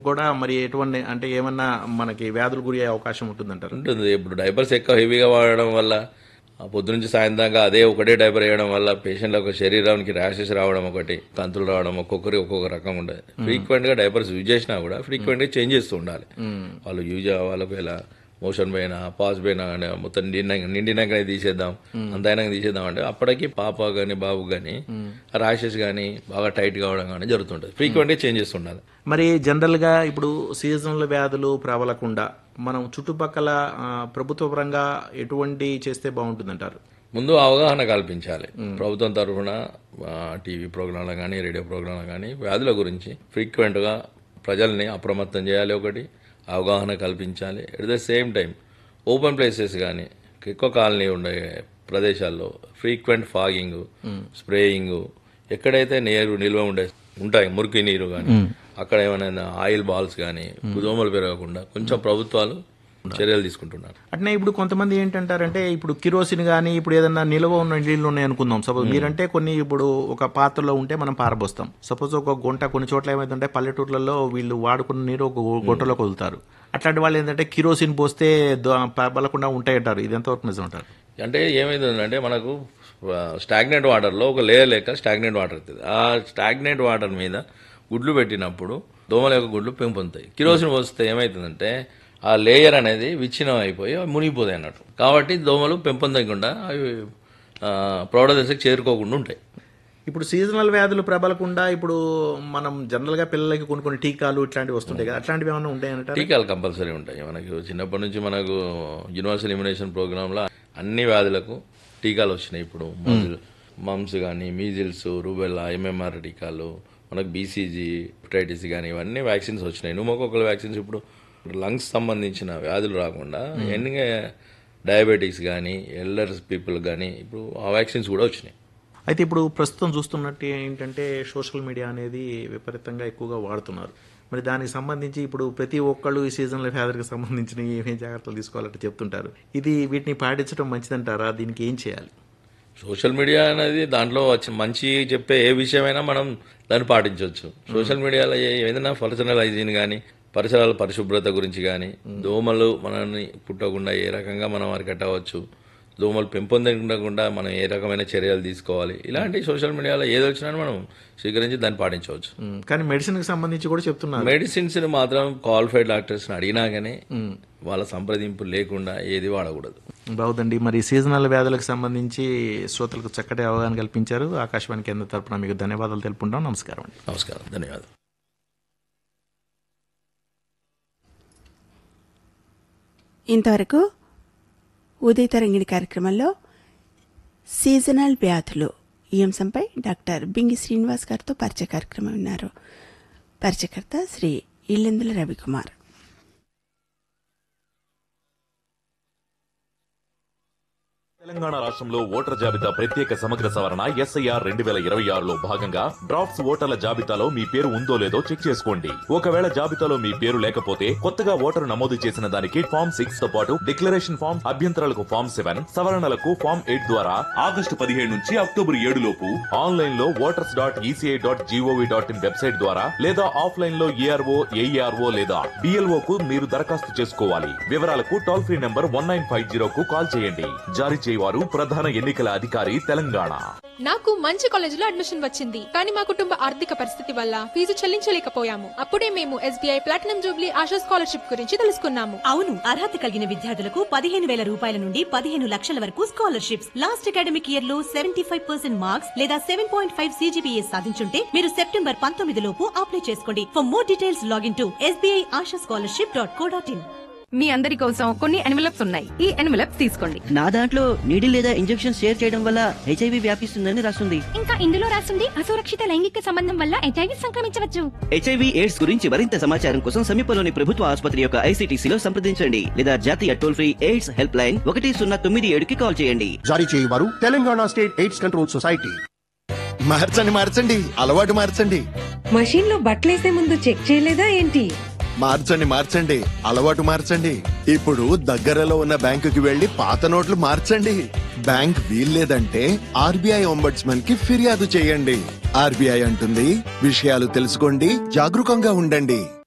కూడా మరి ఎటువంటి అంటే ఏమన్నా మనకి వ్యాధులు గురి అయ్యే అవకాశం ఉంటుందంటారు ఉంటుంది ఇప్పుడు డైపర్స్ ఎక్కువ హెవీగా వాడడం వల్ల ఆ పొద్దు నుంచి సాయంత్రం దాకా అదే ఒకటే డైపర్ వేయడం వల్ల పేషెంట్ ఒక శరీరానికి ర్యాషెస్ రావడం ఒకటి కంతులు రావడం ఒక్కొక్కరి ఒక్కొక్క రకం ఉండదు ఫ్రీక్వెంట్ గా డైపర్స్ యూజ్ చేసినా కూడా ఫ్రీక్వెంట్ గా చేంజ్ చేస్తూ ఉండాలి వాళ్ళు యూజ్ వాళ్ళకి ఇలా మోషన్ పోయినా పాస్ పోయినా కానీ మొత్తం నిండిన నిండినాకనే తీసేద్దాం అంత అయినాక తీసేద్దాం అంటే అప్పటికి పాప గానీ బాబు గానీ ర్యాషెస్ గానీ బాగా టైట్ కావడం కానీ జరుగుతుంటుంది ఫ్రీక్వెంట్ గా చేంజ్ చేస్తుండాలి మరి జనరల్ గా ఇప్పుడు సీజనల్ వ్యాధులు ప్రబలకుండా మనం చుట్టుపక్కల ఆ, ప్రభుత్వ పరంగా ఎటువంటి చేస్తే బాగుంటుందంటారు ముందు అవగాహన కల్పించాలి ప్రభుత్వం తరఫున టీవీ ప్రోగ్రాంలు కానీ రేడియో ప్రోగ్రాంలు కానీ వ్యాధుల గురించి ఫ్రీక్వెంట్గా ప్రజల్ని అప్రమత్తం చేయాలి ఒకటి అవగాహన కల్పించాలి at the same time open places కానీ ఎక్కువ కాలనీ ఉండే ప్రదేశాల్లో ఫ్రీక్వెంట్ ఫాగింగ్ స్ప్రేయింగ్ ఎక్కడైతే నీరు నిల్వ ఉండే ఉంటాయి మురికి నీరు కానీ అక్కడ ఏమైనా ఆయిల్ బాల్స్ కానీ దోమలు పెరగకుండా కొంచెం ప్రభుత్వాలు చర్యలు తీసుకుంటున్నారు అట్నే ఇప్పుడు కొంతమంది ఏంటంటారంటే ఇప్పుడు కిరోసిన్ కానీ ఇప్పుడు ఏదన్నా నిల్వ ఉన్న నీళ్లు ఉన్నాయి అనుకుందాం సపోజ్ మీరంటే కొన్ని ఇప్పుడు ఒక పాత్రలో ఉంటే మనం పారబోస్తాం సపోజ్ ఒక గుంట కొన్ని చోట్ల ఏమైందంటే పల్లెటూర్లలో వీళ్ళు వాడుకున్న నీరు ఒక గు- గుంటలోకి వదులుతారు అట్లాంటి వాళ్ళు ఏంటంటే కిరోసిన్ పోస్తే దో- ప్రబలకుండా ఉంటాయంటారు ఇది ఎంతవరకు నిజం అంటారు అంటే ఏమైతుందంటే మనకు స్టాగ్నెంట్ వాటర్లో ఒక లేయర్ లెక్క స్టాగ్నెంట్ వాటర్ అవుతుంది ఆ స్టాగ్నెంట్ వాటర్ మీద గుడ్లు పెట్టినప్పుడు దోమల యొక్క గుడ్లు పెంపొందుతాయి కిరోసిన్ పోస్తే ఏమవుతుందంటే ఆ లేయర్ అనేది విచ్ఛిన్నం అయిపోయి అవి మునిగిపోతాయి అన్నట్టు కాబట్టి దోమలు పెంపొందకుండా అవి ఆ, ప్రౌఢ దశకు చేరుకోకుండా ఉంటాయి ఇప్పుడు సీజనల్ వ్యాధులు ప్రబలకుండా ఇప్పుడు మనం జనరల్ గా పిల్లలకి కొన్ని కొన్ని టీకాలు ఇట్లాంటివి వస్తుంటాయి కదా అట్లాంటివి ఏమైనా ఉంటాయంటారు టీకాలు కంపల్సరీ ఉంటాయి మనకు చిన్నప్పటి నుంచి మనకు యూనివర్సల్ ఇమ్యునేషన్ ప్రోగ్రాంలో అన్ని వ్యాధులకు టీకాలు వచ్చినాయి ఇప్పుడు మమ్స్ కానీ మీజిల్స్ రూబెల్లా ఎంఎంఆర్ టీకాలు మనకు బీసీజీ హెపటైటిస్ కానీ ఇవన్నీ వ్యాక్సిన్స్ వచ్చినాయి న్యూమోకోకల్ వ్యాక్సిన్స్ ఇప్పుడు లంగ్స్ సంబంధించిన వ్యాధులు రాకుండా ఎండింగ్ డయాబెటీస్ కానీ ఎల్డర్స్ పీపుల్ కానీ ఇప్పుడు ఆ వ్యాక్సిన్స్ కూడా వచ్చినాయి అయితే ఇప్పుడు ప్రస్తుతం చూస్తున్నట్టు ఏంటంటే సోషల్ మీడియా అనేది విపరీతంగా ఎక్కువగా వాడుతున్నారు మరి దానికి సంబంధించి ఇప్పుడు ప్రతి ఒక్కళ్ళు ఈ సీజన్ల వ్యాధులకు సంబంధించిన ఏమేం జాగ్రత్తలు తీసుకోవాలంటే చెప్తుంటారు ఇది వీటిని పాటించడం మంచిదంటారా దీనికి ఏం చేయాలి సోషల్ మీడియా అనేది దాంట్లో వచ్చి మంచి చెప్పే ఏ విషయమైనా మనం దాన్ని పాటించవచ్చు సోషల్ మీడియాలో ఏ- ఏదైనా పర్సనల్ హైజీన్ కానీ పరిసరాల పరిశుభ్రత గురించి కానీ దోమలు మనల్ని పుట్టకుండా ఏ రకంగా మనం అరికట్టవచ్చు దోమలు పెంపొందకుండా మనం ఏ రకమైన చర్యలు తీసుకోవాలి ఇలాంటి సోషల్ మీడియాలో ఏది వచ్చినా మనం స్వీకరించి దాన్ని పాటించవచ్చు ఉమ్, కానీ మెడిసిన్కి సంబంధించి కూడా చెప్తున్నారు మెడిసిన్స్ మాత్రం క్వాలిఫైడ్ డాక్టర్స్ అడిగినా కానీ వాళ్ళ సంప్రదింపు లేకుండా ఏది వాడకూడదు బాగుందండి మరి సీజనల్ వ్యాధులకు సంబంధించి శ్రోతలకు చక్కటి అవగాహన కల్పించారు ఆకాశవాణి కేంద్ర తరపున మీకు ధన్యవాదాలు తెలుపుకుంటాం నమస్కారం అండి నమస్కారం ధన్యవాదాలు ఇంతవరకు ఉదయ తరంగిణి కార్యక్రమంలో సీజనల్ వ్యాధులు ఈ అంశంపై డాక్టర్ బింగి శ్రీనివాస్ గారితో పరిచయ కార్యక్రమం విన్నారు పరిచయకర్త శ్రీ ఇల్లెందుల రవికుమార్ తెలంగాణ రాష్ట్రంలో ఓటర్ జాబితా ప్రత్యేక సమగ్ర సవరణ ఎస్ఐఆర్ రెండు వేల ఇరవై ఆరులో భాగంగా డ్రాఫ్ట్స్ ఓటర్ల జాబితాలో మీ పేరు ఉందో లేదో చెక్ చేసుకోండి ఒకవేళ జాబితాలో మీ పేరు లేకపోతే కొత్తగా ఓటరు నమోదు చేసిన దానికి ఫామ్ సిక్స్ తో పాటు డిక్లరేషన్ ఫామ్ అభ్యంతరాలకు ఫామ్ సెవెన్ సవరణలకు ఫామ్ ఎయిట్ ద్వారా ఆగస్టు పదిహేడు నుంచి అక్టోబర్ ఏడు లోపు ఆన్లైన్ లో voters dot ECI dot GOV dot in website ద్వారా లేదా ఆఫ్లైన్ లో ఏఆర్ఓ ఏఈఆర్ఓ లేదా డిఎల్ఓ కు మీరు దరఖాస్తు చేసుకోవాలి వివరాలకు toll free number one nine five zero కు కాల్ చేయండి జారీ చేయవారు ప్రధాన ఎన్నికల అధికారి తెలంగాణ నాకు మంచి కాలేజీలో అడ్మిషన్ వచ్చింది కానీ మా కుటుంబ ఆర్థిక పరిస్థితి వల్ల ఫీజు చెల్లించలేకపోయాము అప్పుడే మేము SBI platinum jubilee Asha scholarship గురించి తెలుసుకున్నాము అవును అర్హత కలిగిన విద్యార్థులకు పదిహేను వేల రూపాయల నుండి పదిహేను లక్షల వరకు స్కాలర్షిప్స్ లాస్ట్ అకాడమిక్ ఇయర్ లో సెవెంటీ ఫైవ్ పర్సెంట్ మార్క్స్ లేదా సెవెన్ పాయింట్ ఫైవ్ సీజీపీఏ సాధించుంటే మీరు సెప్టెంబర్ పంతొమ్మిది లోపు అప్లై చేసుకోండి for more details login to SBI Asha scholarship dot co dot in మీ అందరి కోసం కొన్ని ఎన్వలప్స్ ఉన్నాయి ఈ ఎన్వలప్స్ తీసుకోండి నా దాంట్లో నీడిల్ లేదా ఇంజెక్షన్ షేర్ చేయడం వల్ల హెచ్ఐవి వ్యాపిస్తుందని రాస్తుంది ఇంకా ఇందులో రాసింది అసురక్షిత లైంగిక సంబంధం వల్ల హెచ్ఐవి సంక్రమించవచ్చు హెచ్ఐవి ఎయిడ్స్ గురించి మరింత సమాచారం కోసం సమీపంలోని ప్రభుత్వ ఆసుపత్రి యొక్క ఐసీటీసీలో సంప్రదించండి లేదా జాతీయ toll free AIDS helpline ఒకటి సున్నా తొమ్మిది ఏడుకి కాల్ చేయండి జారీ చేయవారు Telangana state AIDS control society మార్చండి మార్చండి అలవాటు మార్చండి మషీన్ లో బట్టలేసే ముందు చెక్ చేయలేదా ఏంటి మార్చండి మార్చండి అలవాటు మార్చండి ఇప్పుడు దగ్గరలో ఉన్న బ్యాంకుకి వెళ్లి పాత నోట్లు మార్చండి బ్యాంక్ వీల్లేదంటే ఆర్బీఐ ఒంబడ్స్మన్ కి ఫిర్యాదు చేయండి ఆర్బీఐ అంటుంది విషయాలు తెలుసుకోండి జాగరూకంగా ఉండండి